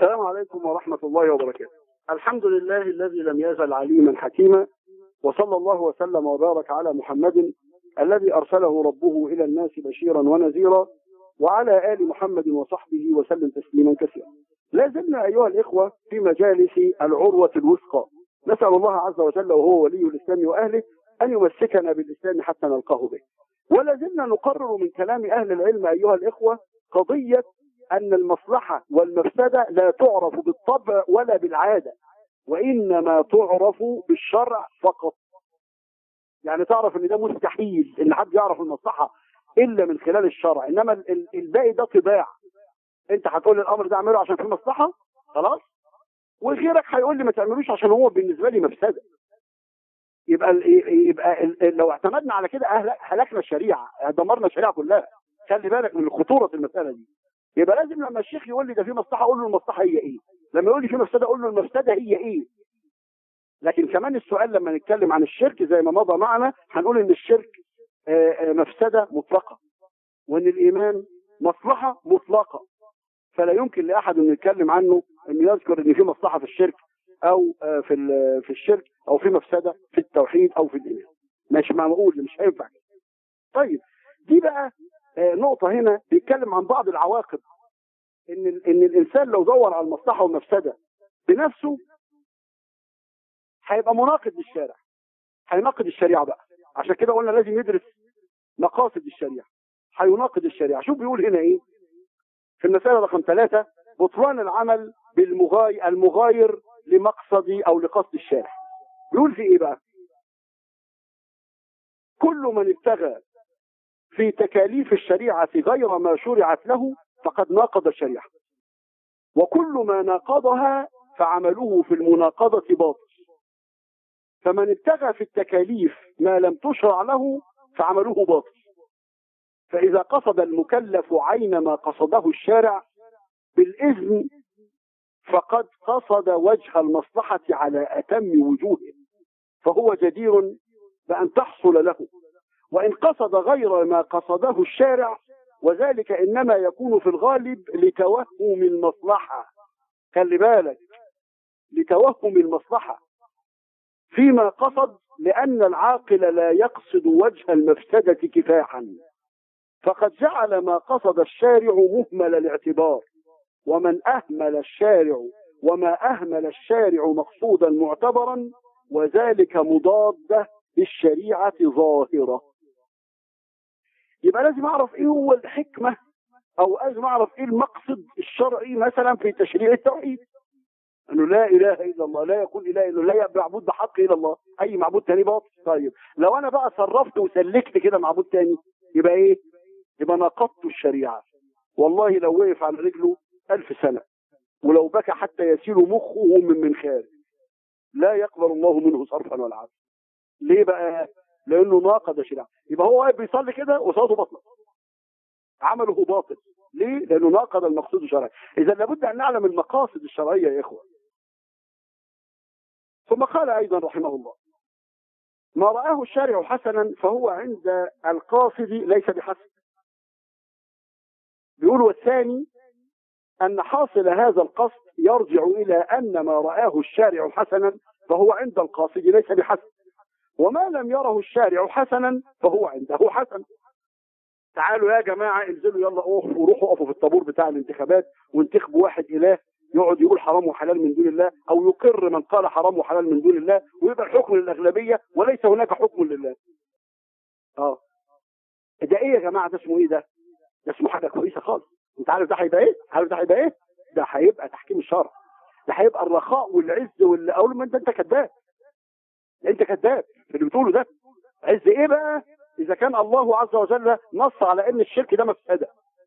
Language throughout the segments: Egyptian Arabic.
السلام عليكم ورحمة الله وبركاته الحمد لله الذي لم يزل عليما حكيما وصلى الله وسلم وبارك على محمد الذي أرسله ربه إلى الناس بشيرا ونذيرا وعلى آل محمد وصحبه وسلم تسليما كثيرا لا زلنا أيها الإخوة في مجالس العروة الوثقى نسأل الله عز وجل وهو ولي الإسلام وأهله أن يمسكنا بالإسلام حتى نلقاه به ولا زلنا نقرر من كلام أهل العلم أيها الإخوة قضية أن المصلحة والمفسدة لا تعرف بالطبع ولا بالعادة وإنما تعرف بالشرع فقط يعني تعرف ان ده مستحيل ان حد يعرف المصلحة الا من خلال الشرع انما ال- ال- الباقي ده طباع انت هتقول لي الامر ده اعمله عشان فيه مصلحة خلاص وغيرك هيقول لي ما تعملوش عشان هو بالنسبة لي مفسدة يبقى ال- يبقى ال- لو اعتمدنا على كده أهل- هلكنا الشريعة دمرنا الشريعة كلها خلي بالك من خطورة المسألة دي يبقى لازم لما الشيخ يقول لي ده في مصلحة اقول له المصلحة هي ايه لما يقول لي في مفسدة اقول له المفسدة هي ايه لكن كمان السؤال لما نتكلم عن الشرك زي ما مضى معنا هنقول ان الشرك آه، آه، مفسدة مطلقة وان الايمان مصلحة مطلقة فلا يمكن لاحد انه يتكلم عنه انه يذكر ان في مصلحة في الشرك او آه، في ال- في الشرك او في مفسدة في التوحيد او في الايمان مش معقول مش هينفع كده. طيب دي بقى آه، نقطة هنا بيتكلم عن بعض العواقب ان ال- ان الانسان لو دور على المصلحة والمفسدة بنفسه هيبقى مناقض للشارع هيناقض الشريعة بقى عشان كده قلنا لازم يدرس مقاصد الشريعة هيناقض الشريعة شوف بيقول هنا ايه في المسألة رقم ثلاثة بطلان العمل بالمغاي المغاير لمقصد او لقصد الشارع بيقول في ايه بقى كل من ابتغى في تكاليف الشريعة غير ما شرعت له فقد ناقض الشريعة وكل ما ناقضها فعمله في المناقضة باطل فمن ابتغى في التكاليف ما لم تشرع له فعمله باطل فإذا قصد المكلف عين ما قصده الشارع بالإذن فقد قصد وجه المصلحة على أتم وجوهه فهو جدير بأن تحصل له وإن قصد غير ما قصده الشارع وذلك إنما يكون في الغالب لتوهم المصلحة خلي بالك لتوهم المصلحة فيما قصد لأن العاقل لا يقصد وجه المفسدة كفاحا فقد جعل ما قصد الشارع مهمل الاعتبار ومن أهمل الشارع وما أهمل الشارع مقصودا معتبرا وذلك مضاد للشريعة ظاهرة يبقى لازم أعرف إيه هو الحكمة أو لازم أعرف إيه المقصد الشرعي مثلا في تشريع التوحيد انه لا اله الا الله لا يكون اله الا الله لا معبود بحق الا الله اي معبود تاني باطل طيب لو انا بقى صرفت وسلكت كده معبود تاني يبقى ايه يبقى نقضت الشريعه والله لو وقف على رجله ألف سنه ولو بكى حتى يسيل مخه من منخار لا يقبل الله منه صرفا ولا عدلا ليه بقى لانه ناقض الشريعه يبقى هو واقف بيصلي كده وصلاته باطله عمله باطل ليه لانه ناقض المقصود الشرعي اذا لابد ان نعلم المقاصد الشرعيه يا اخوه ثم قال ايضا رحمه الله ما رآه الشارع حسنا فهو عند القاصد ليس بحسن بيقول والثاني أن حاصل هذا القصد يرجع إلى أن ما رآه الشارع حسنا فهو عند القاصد ليس بحسن وما لم يره الشارع حسنا فهو عنده حسن تعالوا يا جماعة انزلوا يلا اقفوا وروحوا اقفوا في الطابور بتاع الانتخابات وانتخبوا واحد إله يقعد يقول حرام وحلال من دون الله او يقر من قال حرام وحلال من دون الله ويبقى الحكم للاغلبيه وليس هناك حكم لله. اه ده ايه يا جماعه ده اسمه ايه ده؟ ده اسمه حاجه كويسه خالص. انت عارف ده هيبقى ايه؟ عارف ده هيبقى ايه؟ ده هيبقى تحكيم الشرع. ده هيبقى الرخاء والعز وال اقول ما انت انت كذاب. انت كذاب في اللي بتقوله ده. عز ايه بقى؟ اذا كان الله عز وجل نص على ان الشرك ده مفسده.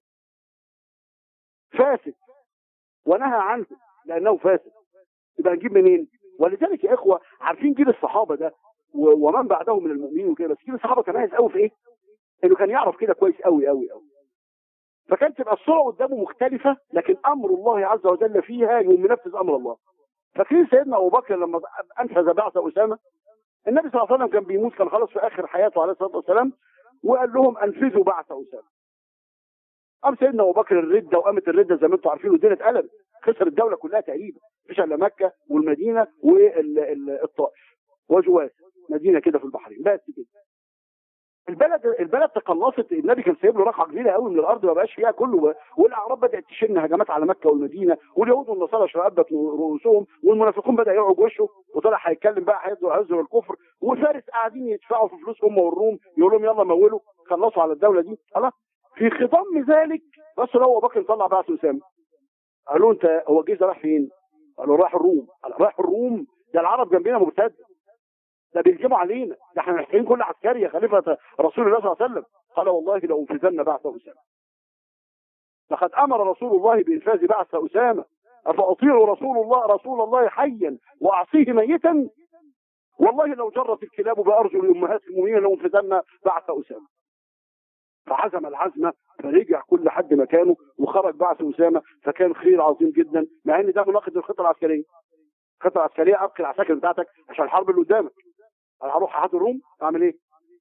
فاسد ونهى عنه لانه فاسد يبقى نجيب منين ولذلك يا اخوه عارفين جيل الصحابه ده و- ومن بعدهم من المؤمنين وكده بس جيل الصحابه كان عايز قوي في ايه انه كان يعرف كده كويس قوي قوي قوي فكانت تبقى الصوره قدامه مختلفه لكن امر الله عز وجل فيها يوم منفذ امر الله فاكرين سيدنا ابو بكر لما انفذ بعث اسامه النبي صلى الله عليه وسلم كان بيموت كان خلاص في اخر حياته عليه الصلاه والسلام وقال لهم انفذوا بعث اسامه قام سيدنا ابو بكر الرده وقامت الرده زي ما انتم عارفين والدنيا اتقلبت خسر الدوله كلها تقريبا مفيش الا مكه والمدينه والطائف وجواز مدينه كده في البحرين بس كده البلد البلد تقلصت النبي كان سايب له رقعه كبيره قوي من الارض ما بقاش فيها كله والاعراب بدات تشن هجمات على مكه والمدينه واليهود والنصارى شربت رؤوسهم والمنافقون بدا يعوج وشه وطلع هيتكلم بقى هيهزر الكفر وفارس قاعدين يدفعوا في فلوس هم والروم يقول لهم يلا مولوا خلصوا على الدوله دي خلاص في خضم ذلك بس لو ابو بكر طلع بعث اسامه قالوا انت هو الجيش ده راح فين؟ قالوا راح الروم قال راح الروم ده العرب جنبنا مرتد ده بيهجموا علينا ده احنا محتاجين كل عسكري يا خليفه رسول الله صلى الله عليه وسلم قال والله لأنفذن بعث اسامه لقد امر رسول الله بانفاذ بعث اسامه افاطيع رسول الله رسول الله حيا واعصيه ميتا والله لو جرت الكلاب بارجل امهات المؤمنين لانفذن بعث اسامه فعزم العزمة فرجع كل حد مكانه وخرج بعث أسامة فكان خير عظيم جدا مع ان ده مناقض الخطة العسكرية الخطة العسكرية ابقي العساكر بتاعتك عشان الحرب اللي قدامك انا هروح احد الروم اعمل ايه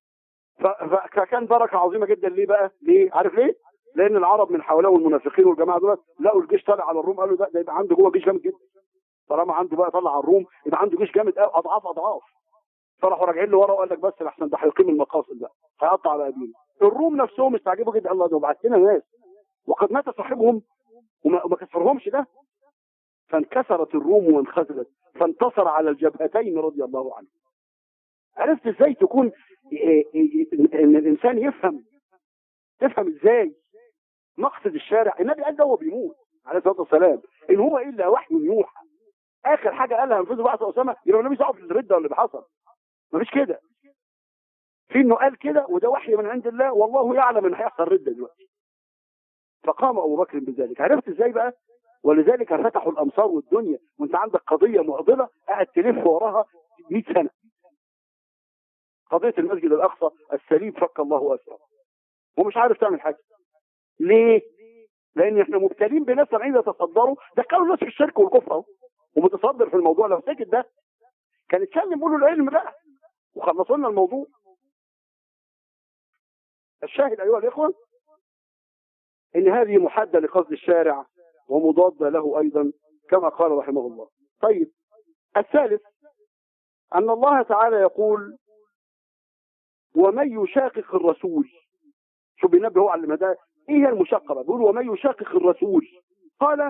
فكان بركة عظيمة جدا ليه بقى ليه عارف ليه لان العرب من حواليه المنافقين والجماعه دول لقوا الجيش طالع على الروم قالوا ده, ده يبقى عنده جوه جيش جامد جدا طالما عنده بقى طلع على الروم يبقى عنده جيش جامد قوي اضعاف اضعاف فراحوا راجعين له ورا وقال لك بس احسن ده هيقيم المقاصد ده هيقطع على ابينا الروم نفسهم استعجبوا جدا الله ده بعت لنا ناس وقد مات صاحبهم وما, وما كسرهمش ده فانكسرت الروم وانخذلت فانتصر على الجبهتين رضي الله عنه عرفت ازاي تكون ان الانسان يفهم تفهم ازاي مقصد الشارع النبي قال ده هو بيموت عليه الصلاه والسلام ان هو الا وحي يوحى اخر حاجه قالها انفذوا بعث اسامه يبقى النبي صعب في الرده اللي بيحصل مفيش كده في انه قال كده وده وحي من عند الله والله يعلم ان هيحصل رده دلوقتي فقام ابو بكر بذلك عرفت ازاي بقى ولذلك فتحوا الامصار والدنيا وانت عندك قضيه معضله قاعد تلف وراها 100 سنه قضيه المسجد الاقصى السليم فك الله اسره ومش عارف تعمل حاجه ليه لان احنا مبتلين بناس طالعين يتصدروا دخلوا الناس في الشرك والكفر اهو ومتصدر في الموضوع لو سكت ده كان يتكلم يقولوا العلم بقى وخلصوا لنا الموضوع الشاهد أيها الإخوة إن هذه محدة لقصد الشارع ومضادة له أيضا كما قال رحمه الله طيب الثالث أن الله تعالى يقول ومن يشاقق الرسول شو بينبه هو على المدى ايه هي المشققه بيقول ومن يشاقق الرسول قال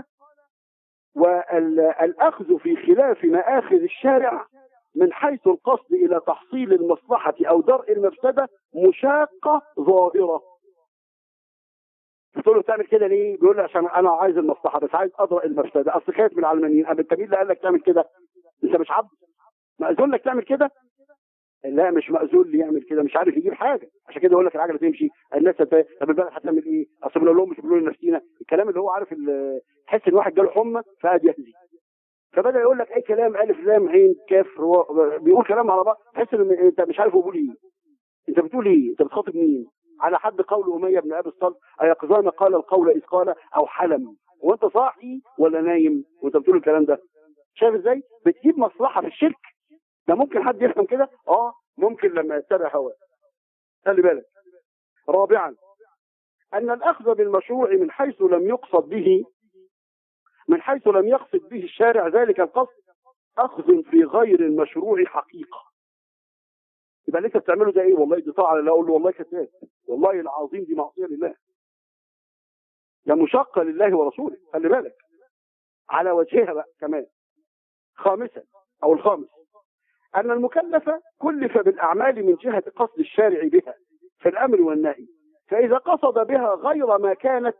والأخذ في خلاف مآخذ الشارع من حيث القصد إلى تحصيل المصلحة أو درء المفسدة مشاقة ظاهرة قلت له تعمل كده ليه؟ بيقول لي عشان انا عايز المصلحه بس عايز اضرء المفسده اصل خايف من العلمانيين انت مين اللي قال لك تعمل كده؟ انت مش عبد مأذون لك تعمل كده؟ لا مش مأذون لي يعمل كده مش عارف يجيب حاجه عشان كده يقول لك العجله تمشي الناس طب البلد هتعمل ايه؟ اصل بنقول لهم مش بيقولوا لنفسينا الكلام اللي هو عارف تحس ان واحد جاله حمى فقعد يهزي فبدا يقول لك اي كلام الف لام عين كاف بيقول كلام على بعض تحس ان انت مش عارف هو بيقول ايه انت بتقول ايه انت بتخاطب مين على حد قول اميه بن ابي الصلت ايقظان قال القول اذ قال او حلم وانت صاحي ولا نايم وانت بتقول الكلام ده شايف ازاي بتجيب مصلحه في الشرك ده ممكن حد يفهم كده اه ممكن لما يتبع هواه خلي بالك رابعا ان الاخذ بالمشروع من حيث لم يقصد به من حيث لم يقصد به الشارع ذلك القصد أخذ في غير المشروع حقيقة يبقى اللي انت بتعمله ده ايه والله دي طاعه لله اقول له والله كذاب والله العظيم دي معصيه لله ده مشقه لله ورسوله خلي بالك على وجهها بقى كمان خامسا او الخامس ان المكلف كلف بالاعمال من جهه قصد الشارع بها في الامر والنهي فاذا قصد بها غير ما كانت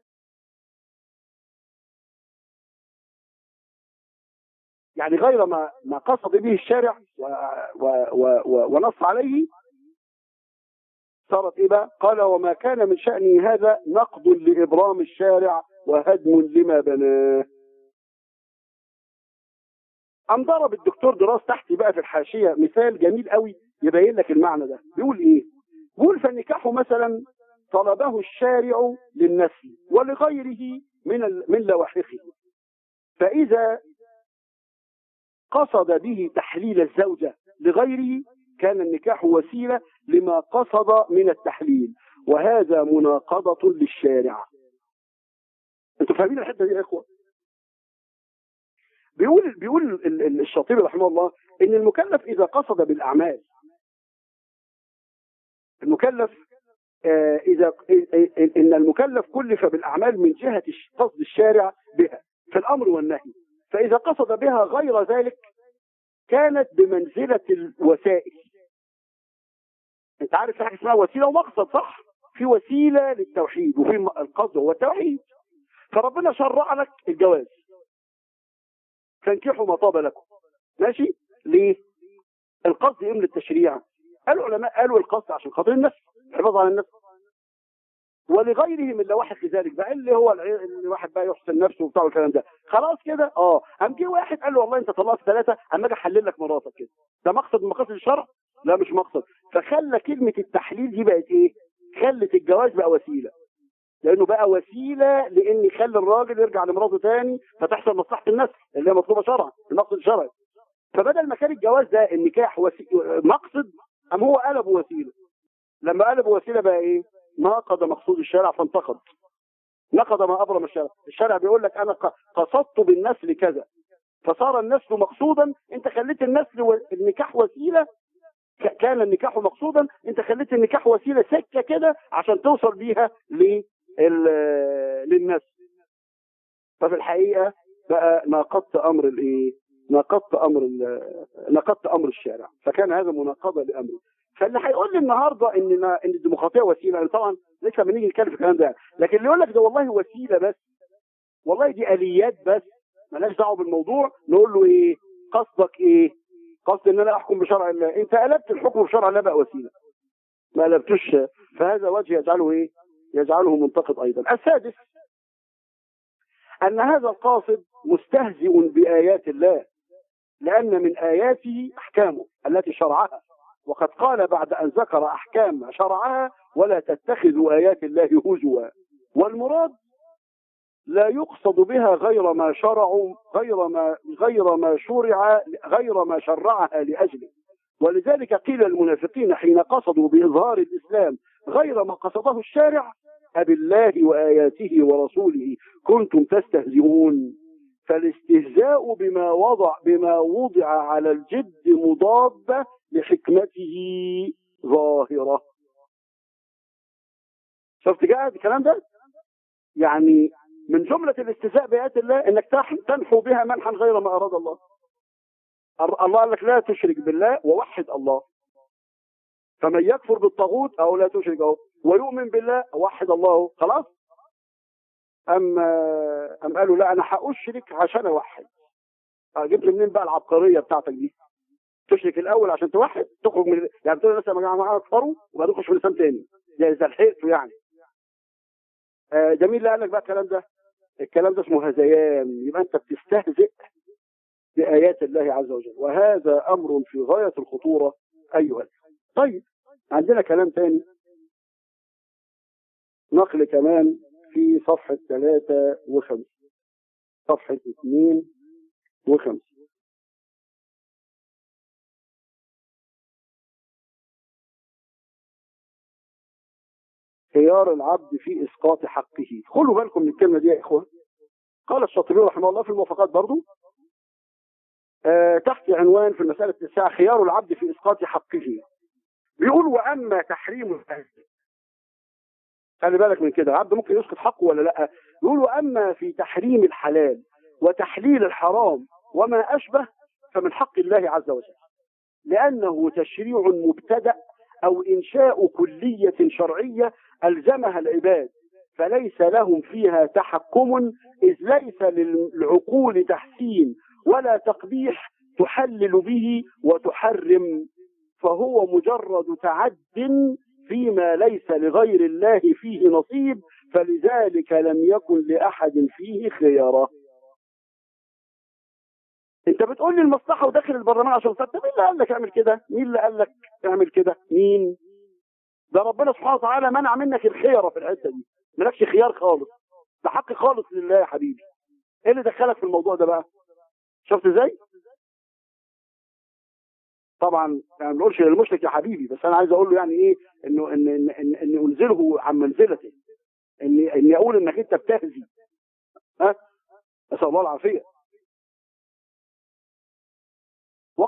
يعني غير ما ما قصد به الشارع و و و و ونص عليه صارت ايه بقى؟ قال وما كان من شأنه هذا نقض لإبرام الشارع وهدم لما بناه. قام ضرب الدكتور دراس تحتي بقى في الحاشية مثال جميل قوي يبين لك المعنى ده بيقول ايه؟ بيقول فالنكاح مثلا طلبه الشارع للنسل ولغيره من من لواحقه فإذا قصد به تحليل الزوجة لغيره كان النكاح وسيلة لما قصد من التحليل وهذا مناقضة للشارع انتوا فاهمين الحته دي يا اخوه بيقول بيقول ال- ال- الشاطبي رحمه الله ان المكلف اذا قصد بالاعمال المكلف آه، اذا إن- ان المكلف كلف بالاعمال من جهه الش- قصد الشارع بها في الامر والنهي فاذا قصد بها غير ذلك كانت بمنزله الوسائل انت عارف في حاجه اسمها وسيله ومقصد صح في وسيله للتوحيد وفي م- القصد هو التوحيد فربنا شرع لك الجواز فانكحوا ما طاب لكم ماشي ليه القصد ايه من التشريع قالوا العلماء قالوا القصد عشان خاطر النفس الحفاظ على النفس ولغيرهم الا واحد في ذلك بقى اللي هو الع- اللي واحد بقى يحسن نفسه وبتاع والكلام ده خلاص كده اه قام جه واحد قال له والله انت طلقت ثلاثه اما اجي احلل لك مراتك كده ده مقصد من مقاصد الشرع لا مش مقصد فخلى كلمه التحليل دي بقت ايه خلت الجواز بقى وسيله لانه بقى وسيله لان يخلي الراجل يرجع لمراته تاني فتحصل مصلحه النسل اللي هي مطلوبه شرعا المقصد الشرعي فبدل ما كان الجواز ده النكاح وسي... مقصد ام هو قلب وسيله لما قلب وسيله بقى ايه ناقض مقصود الشارع فانتقد نقض ما ابرم الشارع الشارع بيقول لك انا ق- قصدت بالنسل كذا فصار النسل مقصودا انت خليت النسل والنكاح وسيله ك- كان النكاح مقصودا انت خليت النكاح وسيله سكه كده عشان توصل بيها لل- للنسل ففي الحقيقه بقى ناقضت امر الايه ناقضت امر ال- ناقضت امر الشارع فكان هذا مناقضه لامره فاللي هيقول لي النهارده ان ان الديمقراطيه وسيله أنا طبعا لسه بنيجي نتكلم في الكلام ده لكن اللي يقول لك ده والله وسيله بس والله دي اليات بس مالهاش دعوه بالموضوع نقول له ايه قصدك ايه قصد ان انا احكم بشرع الله انت قلبت الحكم بشرع الله بقى وسيله ما قلبتوش فهذا وجه يجعله ايه يجعله منتقد ايضا السادس ان هذا القاصد مستهزئ بايات الله لان من اياته احكامه التي شرعها وقد قال بعد ان ذكر احكام شرعها ولا تتخذوا ايات الله هزوا والمراد لا يقصد بها غير ما شرعوا غير ما غير ما شرع غير ما شرعها لاجله ولذلك قيل للمنافقين حين قصدوا باظهار الاسلام غير ما قصده الشارع أبالله وآياته ورسوله كنتم تستهزئون فالاستهزاء بما وضع بما وضع على الجد مضادة لحكمته ظاهرة شفت قاعد الكلام ده يعني من جملة الاستهزاء بآيات الله انك تح- تنحو بها منحا غير ما اراد الله ال- الله قال لك لا تشرك بالله ووحد الله فمن يكفر بالطاغوت او لا تشرك اهو ويؤمن بالله وحد الله خلاص ام ام قالوا لا انا هاشرك عشان اوحد آه، جبت منين بقى العبقريه بتاعتك دي تشرك الاول عشان توحد تخرج من يعني بتقول الناس يا جماعه معانا كفروا وبعدين تخش في الاسلام تاني زي اذا لحقته يعني آه، جميل اللي قال لك بقى الكلام ده الكلام ده اسمه هذيان يبقى انت بتستهزئ بآيات الله عز وجل وهذا أمر في غاية الخطورة أيها الأخوة. طيب عندنا كلام تاني نقل كمان في صفحة ثلاثة وخمسة صفحة اثنين وخمسة خيار العبد في إسقاط حقه خلوا بالكم من الكلمة دي يا إخوة قال الشاطبي رحمه الله في الموافقات برضو آه تحت عنوان في المسألة التاسعة خيار العبد في إسقاط حقه بيقول وأما تحريم الأهل خلي بالك من كده العبد ممكن يسقط حقه ولا لا يقول وأما في تحريم الحلال وتحليل الحرام وما أشبه فمن حق الله عز وجل لأنه تشريع مبتدأ أو إنشاء كلية شرعية ألزمها العباد فليس لهم فيها تحكم إذ ليس للعقول تحسين ولا تقبيح تحلل به وتحرم فهو مجرد تعد فيما ليس لغير الله فيه نصيب فلذلك لم يكن لأحد فيه خيارة انت بتقول لي المصلحة وداخل البرلمان عشان طب مين اللي قال لك اعمل كده مين اللي قال لك اعمل كده مين ده ربنا سبحانه وتعالى منع منك الخيرة في الحتة دي مالكش خيار خالص ده حق خالص لله يا حبيبي ايه اللي دخلك في الموضوع ده بقى شفت ازاي طبعا يعني ما بنقولش للمشرك يا حبيبي بس انا عايز اقول له يعني ايه انه ان ان ان, إن انزله عن منزلته اني اني اقول انك انت بتهزي ها نسال الله العافيه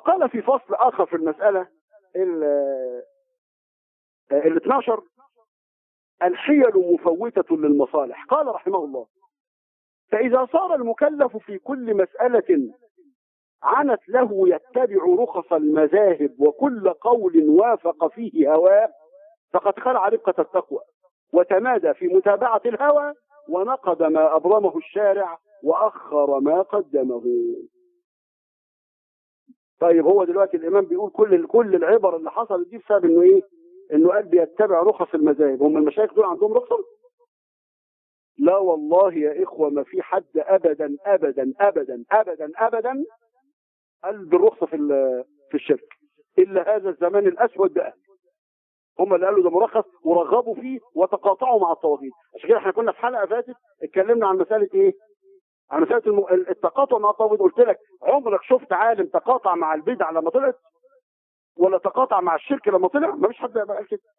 وقال في فصل اخر في المساله ال ال 12 الحيل مفوتة للمصالح قال رحمه الله فإذا صار المكلف في كل مسألة عنت له يتبع رخص المذاهب وكل قول وافق فيه هواه فقد خلع ربقة التقوى وتمادى في متابعة الهوى ونقض ما أبرمه الشارع وأخر ما قدمه طيب هو دلوقتي الإمام بيقول كل كل العبر اللي حصلت دي بسبب إنه إيه؟ إنه قال بيتبع رخص المذاهب هم المشايخ دول عندهم رخصة؟ لا والله يا إخوة ما في حد أبدا أبدا أبدا أبدا أبدا قال بالرخصة في في الشرك إلا هذا الزمان الأسود بقى هم اللي قالوا ده مرخص ورغبوا فيه وتقاطعوا مع الطواغيت عشان كده احنا كنا في حلقه فاتت اتكلمنا عن مساله ايه عن مساله الم... التقاطع مع الطواغيت قلت لك عمرك شفت عالم تقاطع مع البدع لما طلعت ولا تقاطع مع الشرك لما طلع ما فيش حد قال كده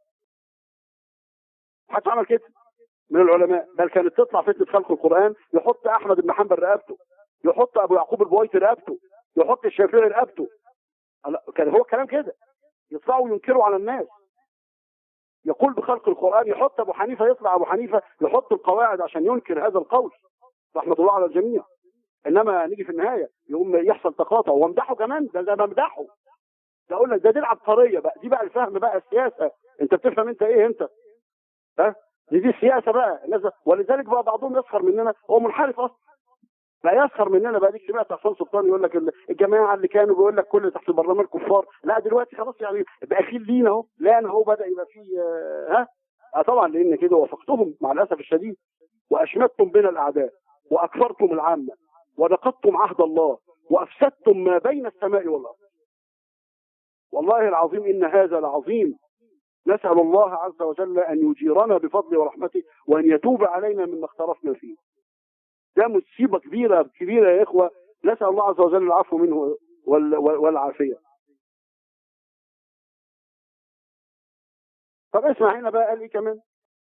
حد عمل كده من العلماء بل كانت تطلع فتنه خلق القران يحط احمد بن حنبل رقبته يحط ابو يعقوب البويطي رقبته يحط الشافعي رقبته كان هو كلام كده يطلعوا ينكروا على الناس يقول بخلق القرآن يحط أبو حنيفة يطلع أبو حنيفة يحط القواعد عشان ينكر هذا القول رحمة الله على الجميع إنما نيجي في النهاية يقوم يحصل تقاطع وامدحه كمان ده ده بمدحه ده أقول لك ده دي العبقرية بقى دي بقى الفهم بقى السياسة أنت بتفهم أنت إيه أنت ها دي دي السياسة بقى الناس ولذلك بقى بعضهم يسخر مننا هو منحرف أصلا لا يسخر مننا بقى ديك سمعت عصام سلطان يقول لك الجماعه اللي كانوا بيقول لك كل تحت البرلمان كفار لا دلوقتي خلاص يعني بقى خيل لينا اهو لا انا هو بدا يبقى فيه ها آه طبعا لان كده وافقتهم مع الاسف الشديد واشمتم بنا الاعداء واكفرتم العامه ونقضتم عهد الله وافسدتم ما بين السماء والارض والله العظيم ان هذا لعظيم نسال الله عز وجل ان يجيرنا بفضله ورحمته وان يتوب علينا مما اختلفنا فيه ده مصيبة كبيرة كبيرة يا إخوة نسأل الله عز وجل العفو منه والعافية طب اسمع هنا بقى قال ايه كمان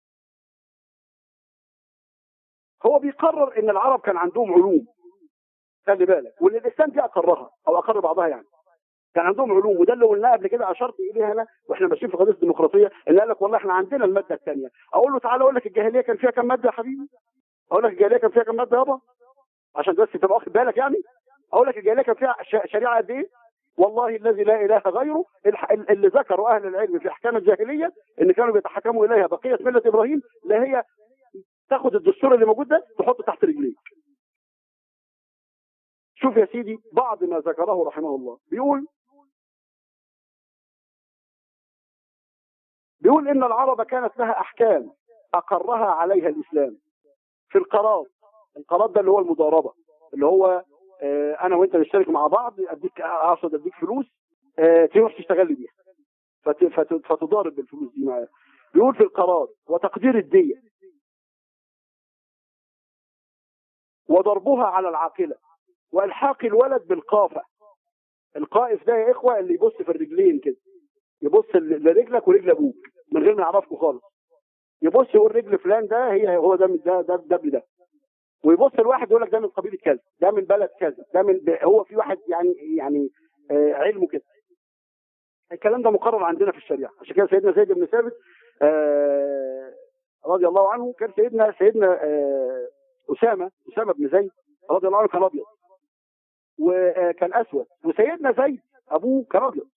هو بيقرر ان العرب كان عندهم علوم خلي بالك واللي الاسلام دي اقرها او اقر بعضها يعني كان عندهم علوم وده اللي قلناه قبل كده اشرت اليه انا واحنا ماشيين في قضيه الديمقراطيه ان قال لك والله احنا عندنا الماده الثانيه اقول له تعالى اقول لك الجاهليه كان فيها كم ماده يا حبيبي اقول لك الجاهليه كان فيها كم ماده يابا عشان بس تبقى واخد بالك يعني اقول لك الجاهليه كان فيها شريعه قد ايه والله الذي لا اله غيره اللي ذكروا اهل العلم في احكام الجاهليه ان كانوا بيتحكموا اليها بقيه مله ابراهيم لا هي تاخد الدستور اللي موجود ده تحطه تحت رجليك شوف يا سيدي بعض ما ذكره رحمه الله بيقول بيقول ان العرب كانت لها احكام اقرها عليها الاسلام في القراض القراض ده اللي هو المضاربه اللي هو آه انا وانت نشترك مع بعض اديك اقصد اديك فلوس آه تروح تشتغل لي بيها فت فت فتضارب بالفلوس دي معايا بيقول في القراض وتقدير الديه وضربها على العاقله والحاق الولد بالقافه القائف ده يا اخوه اللي يبص في الرجلين كده يبص لرجلك ورجل ابوك من غير ما يعرفكوا خالص يبص يقول رجل فلان ده هي هو ده من ده ده ده ابن ده ويبص الواحد يقول لك ده من قبيله كذا ده من بلد كذا ده من هو في واحد يعني يعني آه علمه كده الكلام ده مقرر عندنا في الشريعه عشان كده سيدنا زيد بن ثابت آه رضي الله عنه كان سيدنا سيدنا آه اسامه اسامه بن زيد رضي الله عنه كان ابيض وكان اسود وسيدنا زيد ابوه كان ابيض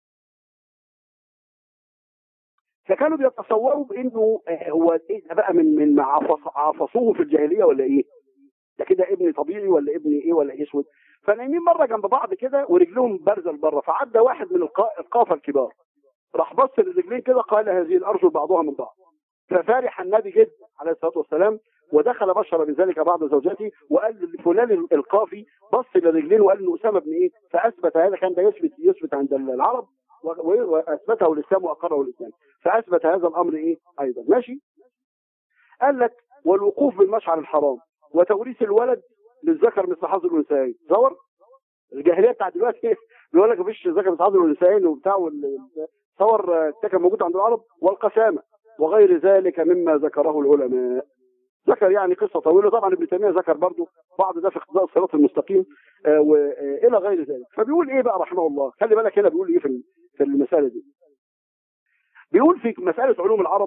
فكانوا بيتصوروا بانه هو ايه ده بقى من من عفصوه في الجاهليه ولا ايه؟ ده كده ابن طبيعي ولا ابن ايه ولا اسود؟ فنايمين مره جنب بعض كده ورجلهم بارزه لبره فعدى واحد من القافه الكبار راح بص للرجلين كده قال هذه الارجل بعضها من بعض ففرح النبي جدا عليه الصلاه والسلام ودخل بشر بذلك بعض زوجاته وقال لفلان القافي بص للرجلين وقال انه اسامه بن ايه فاثبت هذا كان ده يثبت يثبت عند العرب واثبته الاسلام واقره الاسلام فاثبت هذا الامر ايه ايضا ماشي قال لك والوقوف بالمشعر الحرام وتوريث الولد للذكر مثل حظ الانثيين تصور الجاهليه بتاع دلوقتي بيقول لك مفيش ذكر مثل حظ الانثيين وبتاع تصور ده كان موجود عند العرب والقسامه وغير ذلك مما ذكره العلماء ذكر يعني قصه طويله طبعا ابن تيميه ذكر برضه بعض ده في اقتضاء الصراط المستقيم آه الى غير ذلك فبيقول ايه بقى رحمه الله خلي بالك هنا بيقول ايه في في المساله دي بيقول في مساله علوم العرب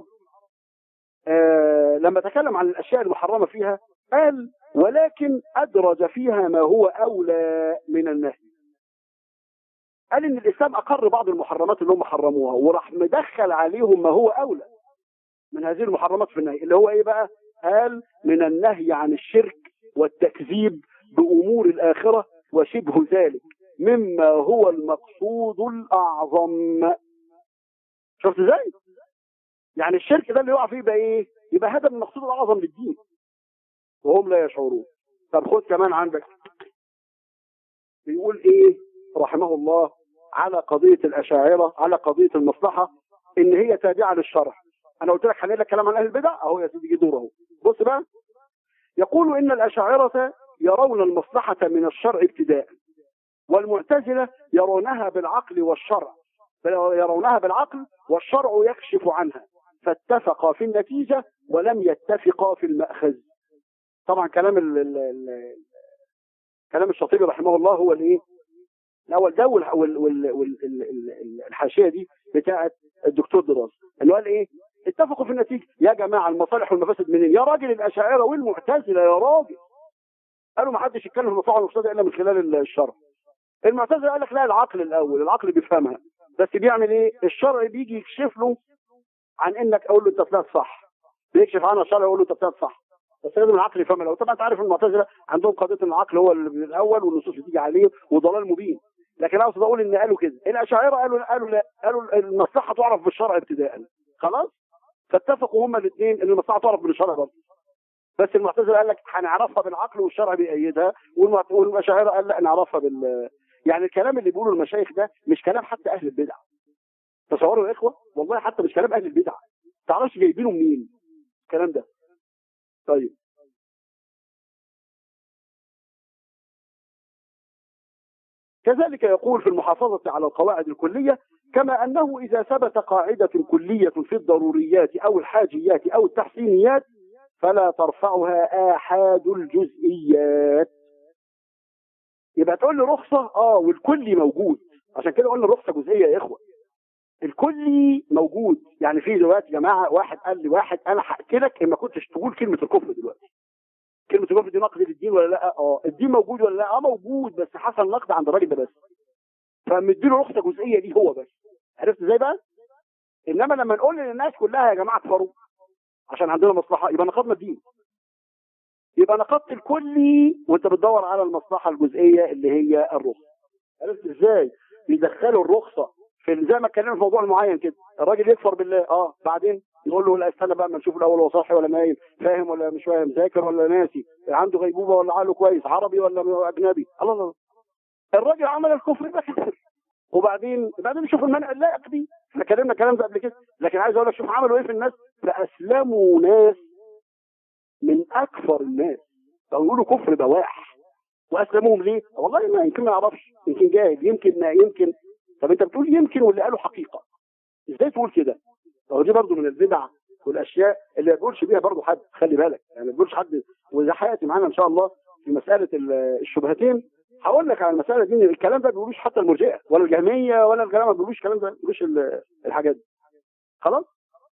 آه لما تكلم عن الاشياء المحرمه فيها قال ولكن ادرج فيها ما هو اولى من النهي قال ان الاسلام اقر بعض المحرمات اللي هم حرموها وراح مدخل عليهم ما هو اولى من هذه المحرمات في النهي اللي هو ايه بقى قال من النهي عن الشرك والتكذيب بامور الاخره وشبه ذلك مما هو المقصود الاعظم شفت ازاي يعني الشرك ده اللي يقع فيه يبقى ايه يبقى هذا من المقصود الاعظم للدين وهم لا يشعرون طب خد كمان عندك بيقول ايه رحمه الله على قضية الأشاعرة على قضية المصلحة إن هي تابعة للشرع أنا قلت لك هنقول لك كلام عن أهل البدع أهو يا سيدي دوره أهو بص بقى يقول إن الأشاعرة يرون المصلحة من الشرع ابتداء والمعتزلة يرونها بالعقل والشرع يرونها بالعقل والشرع يكشف عنها فاتفقا في النتيجة ولم يتفقا في المأخذ طبعا كلام ال ال ال كلام الشاطبي رحمه الله هو الايه الاول ده والحاشيه دي بتاعه الدكتور دراس انه قال ايه اتفقوا في النتيجه يا جماعه المصالح والمفاسد منين يا راجل الاشاعره والمعتزله يا راجل قالوا ما حدش يتكلم في المصالح والمفاسد الا من خلال الشرع المعتزله قال لك لا العقل الاول العقل بيفهمها بس بيعمل ايه الشرع بيجي يكشف له عن انك اقول له انت طلعت صح بيكشف عنها الشرع يقول له انت طلعت صح بس لازم العقل يفهم الاول طبعا انت عارف المعتزله عندهم قضيه ان العقل هو الاول والنصوص بتيجي عليه وضلال مبين لكن اقصد اقول ان قالوا كده الاشاعره قالوا قالوا لا قالوا المصلحه تعرف بالشرع ابتداء خلاص فاتفقوا هما الاثنين ان المصلحه تعرف بالشرع برضه بس المعتزله قال لك هنعرفها بالعقل والشرع بيأيدها والاشاعره قال لا نعرفها بال يعني الكلام اللي بيقوله المشايخ ده مش كلام حتى اهل البدع تصوروا يا اخوه والله حتى مش كلام اهل البدع تعرفش جايبينه منين الكلام ده طيب كذلك يقول في المحافظة على القواعد الكلية كما أنه إذا ثبت قاعدة كلية في الضروريات أو الحاجيات أو التحسينيات فلا ترفعها آحاد الجزئيات يبقى تقول لي رخصة اه والكلي موجود عشان كده قلنا الرخصة جزئية يا إخوة الكلي موجود يعني في دلوقتي يا جماعة واحد قال لي واحد أنا هأكلك إن ما كنتش تقول كلمة الكفر دلوقتي كلمة الكفر دي نقد للدين ولا لا اه الدين موجود ولا لا اه موجود بس حصل نقد عند الراجل ده بس فمديله رخصة جزئية دي هو بس عرفت ازاي بقى انما لما نقول للناس كلها يا جماعة تفروا عشان عندنا مصلحة يبقى نقضنا الدين يبقى نقضت الكلي وانت بتدور على المصلحة الجزئية اللي هي الرخصة عرفت ازاي بيدخلوا الرخصة في زي ما اتكلمنا في موضوع معين كده الراجل يكفر بالله اه بعدين نقول له لا استنى بقى ما نشوف الاول هو صاحي ولا نايم فاهم ولا مش فاهم ذاكر ولا ناسي عنده غيبوبه ولا عقله كويس عربي ولا اجنبي الله الله الراجل عمل الكفر يبقى كفر وبعدين بعدين نشوف المنع اللائق بيه احنا اتكلمنا الكلام ده قبل كده لكن عايز اقول لك شوف عملوا ايه في الناس فاسلموا ناس من اكثر الناس يقولوا كفر بواح واسلموهم ليه؟ والله ما يمكن ما يعرفش يمكن جاهل يمكن ما يمكن طب انت بتقول يمكن واللي قاله حقيقه ازاي تقول كده؟ هو دي برضه من البدع والاشياء اللي ما بيقولش بيها برضه حد خلي بالك يعني ما بيقولش حد وده هياتي معانا ان شاء الله في مساله الشبهتين هقول لك على المساله دي ان الكلام ده ما بيقولوش حتى المرجئه ولا الجهميه ولا الكلام ما بيقولوش الكلام ده ما بيقولوش الحاجات دي خلاص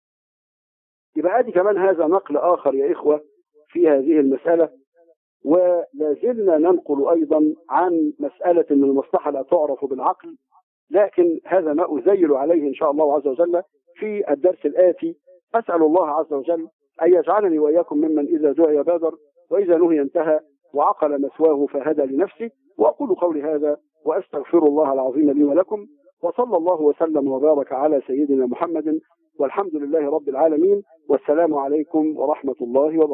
يبقى ادي كمان هذا نقل اخر يا اخوه في هذه المساله ولا زلنا ننقل ايضا عن مساله ان المصلحه لا تعرف بالعقل لكن هذا ما أزيل عليه إن شاء الله عز وجل في الدرس الآتي أسأل الله عز وجل أن يجعلني وإياكم ممن إذا دعي بادر وإذا نهي انتهى وعقل مسواه فهدى لنفسه وأقول قولي هذا وأستغفر الله العظيم لي ولكم وصلى الله وسلم وبارك على سيدنا محمد والحمد لله رب العالمين والسلام عليكم ورحمة الله وبركاته